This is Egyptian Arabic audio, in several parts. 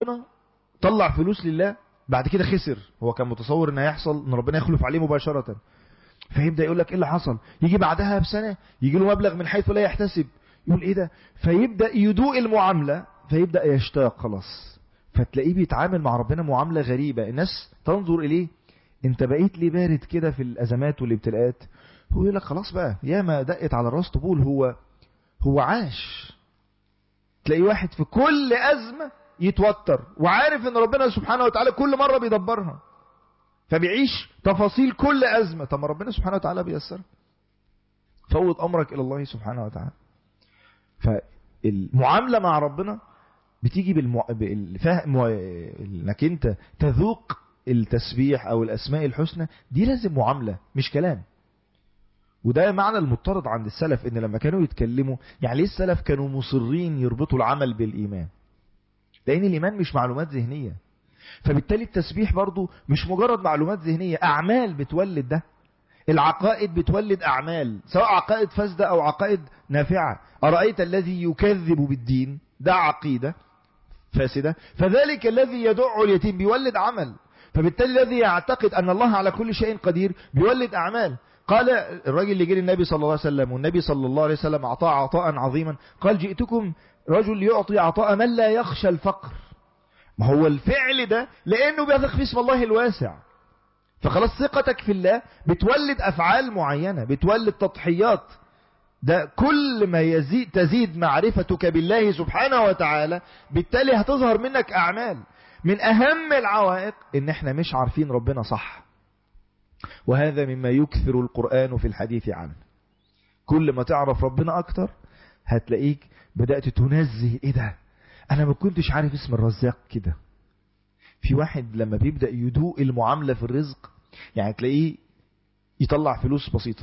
ربنا طلع فلوس لله بعد كده خسر هو كان متصور ان هيحصل ان ربنا يخلف عليه مباشرة فيبدأ يقول لك ايه اللي حصل يجي بعدها بسنة يجي له مبلغ من حيث لا يحتسب يقول ايه ده فيبدأ يدوق المعاملة فيبدأ يشتاق خلاص فتلاقيه بيتعامل مع ربنا معاملة غريبة الناس تنظر اليه انت بقيت ليه بارد كده في الازمات والابتلاءات هو يقول لك خلاص بقى يا ما دقت على الراس طبول هو هو عاش تلاقي واحد في كل أزمة يتوتر وعارف ان ربنا سبحانه وتعالى كل مرة بيدبرها فبيعيش تفاصيل كل أزمة طب ما ربنا سبحانه وتعالى بيسر فوض أمرك إلى الله سبحانه وتعالى فالمعاملة مع ربنا بتيجي بالمع... بالفهم انك انت تذوق التسبيح او الاسماء الحسنى دي لازم معاملة مش كلام وده معنى المضطرد عند السلف ان لما كانوا يتكلموا يعني ليه السلف كانوا مصرين يربطوا العمل بالايمان لان الايمان مش معلومات ذهنية فبالتالي التسبيح برضو مش مجرد معلومات ذهنية اعمال بتولد ده العقائد بتولد اعمال سواء عقائد فاسدة او عقائد نافعة ارأيت الذي يكذب بالدين ده عقيدة فاسدة فذلك الذي يدع اليتيم بيولد عمل فبالتالي الذي يعتقد أن الله على كل شيء قدير بيولد أعمال قال الراجل اللي جه للنبي صلى الله عليه وسلم والنبي صلى الله عليه وسلم أعطاه عطاء عظيما قال جئتكم رجل يعطي عطاء من لا يخشى الفقر ما هو الفعل ده لأنه بيثق في اسم الله الواسع فخلاص ثقتك في الله بتولد أفعال معينة بتولد تضحيات ده كل ما يزيد تزيد معرفتك بالله سبحانه وتعالى بالتالي هتظهر منك أعمال من أهم العوائق إن احنا مش عارفين ربنا صح وهذا مما يكثر القرآن في الحديث عنه كل ما تعرف ربنا أكتر هتلاقيك بدأت تنزه إيه ده أنا ما كنتش عارف اسم الرزاق كده في واحد لما بيبدأ يدوق المعاملة في الرزق يعني تلاقيه يطلع فلوس بسيطة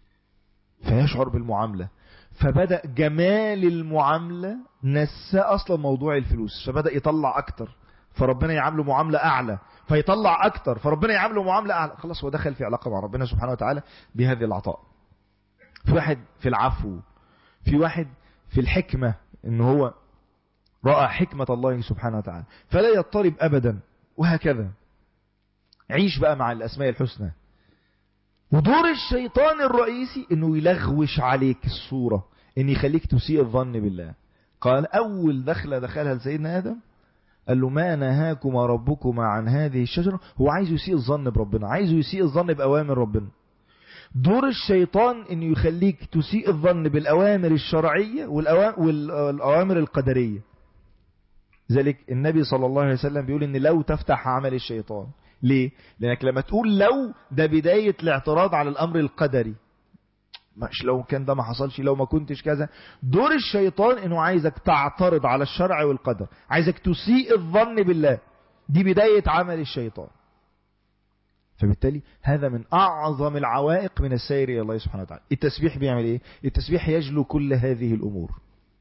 فيشعر بالمعاملة فبدأ جمال المعاملة نسى أصلا موضوع الفلوس فبدأ يطلع أكتر فربنا يعامله معاملة أعلى فيطلع أكتر فربنا يعامله معاملة أعلى خلاص هو دخل في علاقة مع ربنا سبحانه وتعالى بهذه العطاء في واحد في العفو في واحد في الحكمة إن هو رأى حكمة الله سبحانه وتعالى فلا يضطرب أبدا وهكذا عيش بقى مع الأسماء الحسنى ودور الشيطان الرئيسي انه يلغوش عليك الصورة ان يخليك تسيء الظن بالله قال اول دخلة دخلها لسيدنا ادم قال له ما نهاكما ربكما عن هذه الشجرة هو عايز يسيء الظن بربنا عايز يسيء الظن بأوامر ربنا دور الشيطان انه يخليك تسيء الظن بالأوامر الشرعية والأوامر القدرية ذلك النبي صلى الله عليه وسلم بيقول ان لو تفتح عمل الشيطان ليه؟ لأنك لما تقول لو ده بداية الاعتراض على الأمر القدري مش لو كان ده ما حصلش لو ما كنتش كذا دور الشيطان انه عايزك تعترض على الشرع والقدر عايزك تسيء الظن بالله دي بداية عمل الشيطان فبالتالي هذا من أعظم العوائق من السير إلى الله سبحانه وتعالى التسبيح بيعمل إيه؟ التسبيح يجلو كل هذه الأمور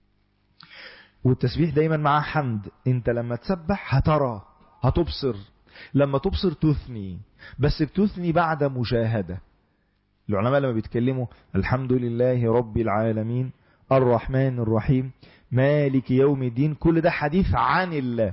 والتسبيح دايما مع حمد انت لما تسبح هترى هتبصر لما تبصر تثني بس بتثني بعد مشاهدة العلماء لما بيتكلموا الحمد لله رب العالمين الرحمن الرحيم مالك يوم الدين كل ده حديث عن الله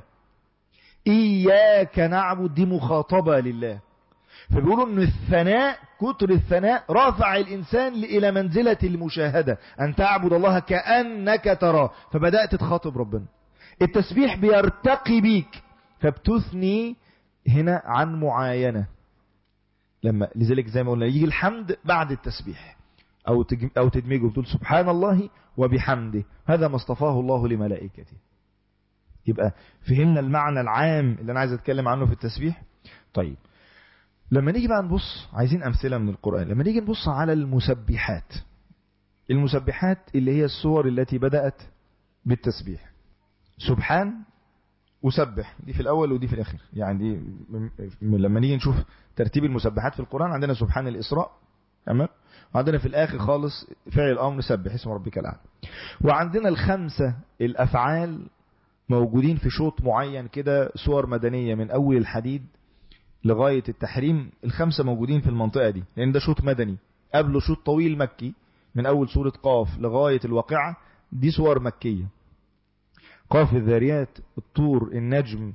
إياك نعبد دي مخاطبة لله فبيقولوا ان الثناء كتر الثناء رافع الإنسان إلى منزلة المشاهدة أن تعبد الله كأنك تراه فبدأت تخاطب ربنا التسبيح بيرتقي بيك فبتثني هنا عن معاينة لما لذلك زي ما قلنا يجي الحمد بعد التسبيح أو أو تدمجه بتقول سبحان الله وبحمده هذا ما اصطفاه الله لملائكته يبقى فهمنا المعنى العام اللي أنا عايز أتكلم عنه في التسبيح طيب لما نيجي بقى نبص عايزين أمثلة من القرآن لما نيجي نبص على المسبحات المسبحات اللي هي الصور التي بدأت بالتسبيح سبحان وسبح دي في الأول ودي في الآخر يعني دي لما نيجي نشوف ترتيب المسبحات في القرآن عندنا سبحان الإسراء تمام وعندنا في الآخر خالص فعل الأمر سبح اسم ربك الأعلى وعندنا الخمسة الأفعال موجودين في شوط معين كده صور مدنية من أول الحديد لغاية التحريم الخمسة موجودين في المنطقة دي لأن ده شوط مدني قبله شوط طويل مكي من أول سورة قاف لغاية الواقعة دي صور مكية قاف الذاريات الطور النجم